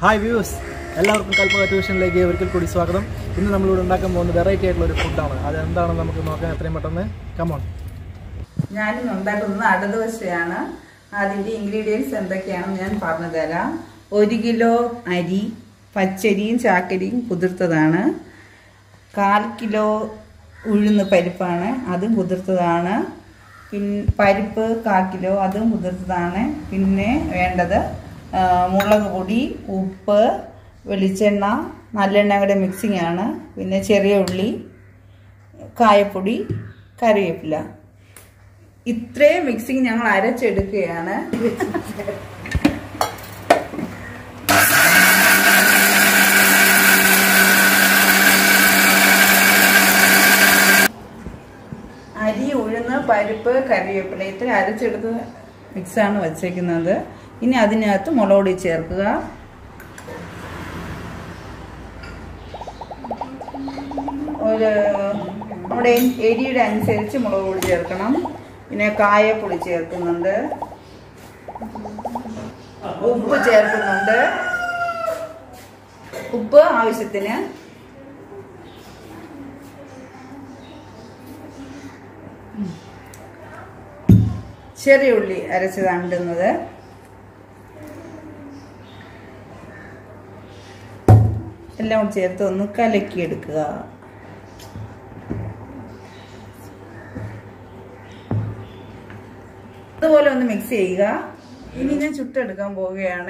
hi views എല്ലാവർക്കും കൽപ്പക ട്യൂഷനിലേക്ക് ഒരിക്കൽ കൂടി സ്വാഗതം ഇന്ന് നമ്മളിവിടെ ഉണ്ടാക്കാൻ പോകുന്ന വെറൈറ്റി ആയിട്ടുള്ള ഒരു ഫുഡാണ് അത് എന്താണെന്ന് നമുക്ക് നോക്കാൻ എത്രയും പെട്ടെന്ന് കമോൺ ഞാനിന്ന് ഉണ്ടാക്കുന്നത് അടദോശയാണ് അതിൻ്റെ ഇൻഗ്രീഡിയൻസ് എന്തൊക്കെയാണെന്ന് ഞാൻ പറഞ്ഞു തരാം ഒരു കിലോ അരി പച്ചരിയും ചാക്കരിയും കുതിർത്തതാണ് കാൽ കിലോ ഉഴുന്ന് പരിപ്പാണ് അതും കുതിർത്തതാണ് പിന്നെ പരിപ്പ് കാൽ കിലോ അതും കുതിർത്തതാണ് പിന്നെ വേണ്ടത് ആ, മുളക് പൊടി ഉപ്പ് വെളിച്ചെണ്ണ നല്ലെണ്ണ കൂടെ മിക്സിംഗ് ആണ് പിന്നെ ചെറിയ ഉള്ളി കായപ്പൊടി കറിവേപ്പില ഇത്രയും മിക്സിങ് ഞങ്ങൾ അരച്ചെടുക്കുകയാണ് അരി ഉഴുന്ന് പരിപ്പ് കറിവേപ്പില ഇത്ര അരച്ചെടുത്ത് മിക്സാണ് വച്ചേക്കുന്നത് ഇനി അതിനകത്ത് മുളകൊടി ചേർക്കുക ഒരു നമ്മുടെ എരിയുടെ അനുസരിച്ച് മുളക് പൊടി ചേർക്കണം പിന്നെ കായപ്പൊടി ചേർക്കുന്നുണ്ട് ഉപ്പ് ചേർക്കുന്നുണ്ട് ഉപ്പ് ആവശ്യത്തിന് ചെറിയ ഉള്ളി അരച്ചതാണ് ഇടുന്നത് എല്ലാം കൂടി ചേർത്ത് ഒന്ന് കലക്കിയെടുക്കുക അതുപോലെ ഒന്ന് മിക്സ് ചെയ്യുക ഇനി ഞാൻ ചുട്ടെടുക്കാൻ പോവുകയാണ്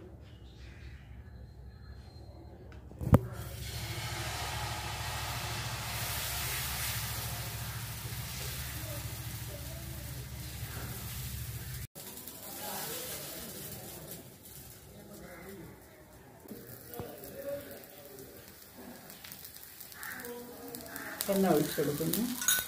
എണ്ണ ഒഴിച്ചെടുക്കുന്നു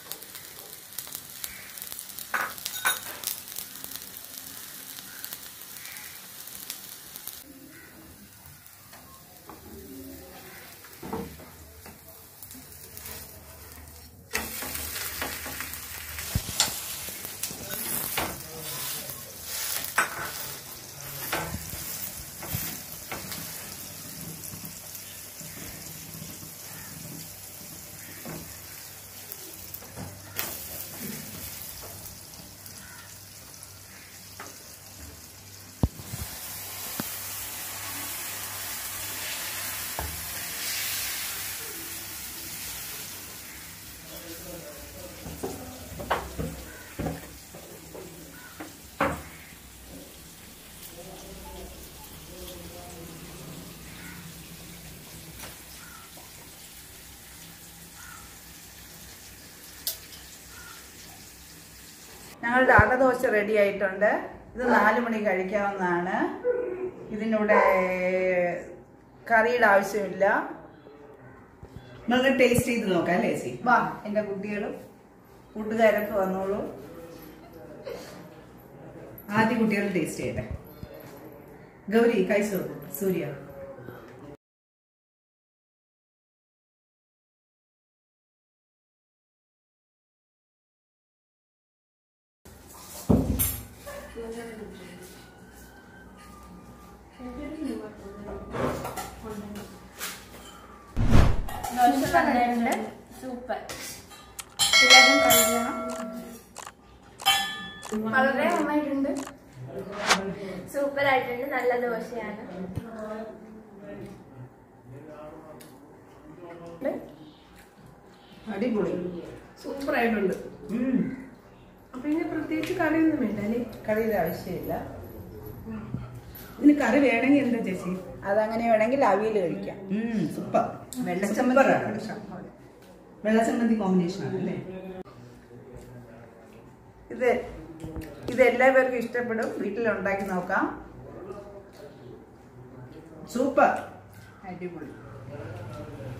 ഞങ്ങളുടെ അടദോശ റെഡി ആയിട്ടുണ്ട് ഇത് നാല് മണി കഴിക്കാവുന്നതാണ് ഇതിനൂടെ കറിയുടെ ആവശ്യമില്ല നമുക്ക് ടേസ്റ്റ് ചെയ്ത് നോക്കാം അല്ലേ ചേച്ചി വാ എൻ്റെ കുട്ടികളും കൂട്ടുകാരൊക്കെ വന്നോളൂ ആദ്യം കുട്ടികൾ ടേസ്റ്റ് ചെയ്യട്ടെ ഗൗരി കഴിച്ചോ സൂര്യ ദോശ നന്നായിട്ടുണ്ട് സൂപ്പർ എല്ലാവരും ട്രൈ ചെയ്യണം വളരെ നന്നായിട്ടുണ്ട് സൂപ്പർ ആയിട്ടുണ്ട് നല്ല ദോശയാണ് അടിപൊളി സൂപ്പർ ആയിട്ടുണ്ട് അപ്പൊ ഇനി പ്രത്യേകിച്ച് കറിയൊന്നും വേണ്ട അല്ലേ കറിയുടെ ആവശ്യമില്ല ഇതിന് കറി വേണമെങ്കിൽ എന്താ ചേച്ചി അതങ്ങനെ വേണമെങ്കിൽ അവിയൽ കഴിക്കാം സൂപ്പർ വെള്ളച്ചമ്മന്തി സൂപ്പറാണ് വെള്ളച്ചമ്മന്തി കോമ്പിനേഷൻ ആണ് അല്ലേ ഇത് ഇത് എല്ലാവർക്കും ഇഷ്ടപ്പെടും വീട്ടിൽ ഉണ്ടാക്കി നോക്കാം സൂപ്പർ അടിപൊളി